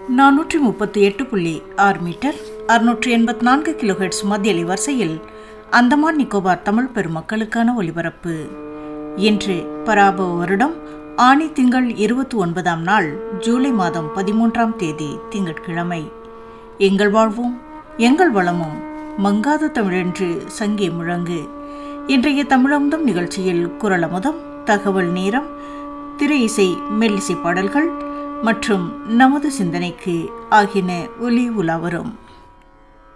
நானூற்றி முப்பத்தி எட்டு புள்ளி ஆறு மீட்டர் அறுநூற்றி எண்பத்தி நான்கு கிலோஹெட்ஸ் மத்திய அலைவரிசையில் அந்தமான் நிக்கோபார் தமிழ் பெருமக்களுக்கான ஒலிபரப்பு இன்று பராபவ வருடம் ஆணி திங்கள் இருபத்தி ஒன்பதாம் நாள் ஜூலை மாதம் பதிமூன்றாம் தேதி திங்கட்கிழமை எங்கள் வாழ்வும் எங்கள் வளமும் மங்காத தமிழென்று சங்கே முழங்கு இன்றைய தமிழமுதம் நிகழ்ச்சியில் குரலமுதம் தகவல் நேரம் திரை இசை மெல்லிசை பாடல்கள் மற்றும் நமது சிந்தனைக்கு ஆகியன ஒலி உலா வரும்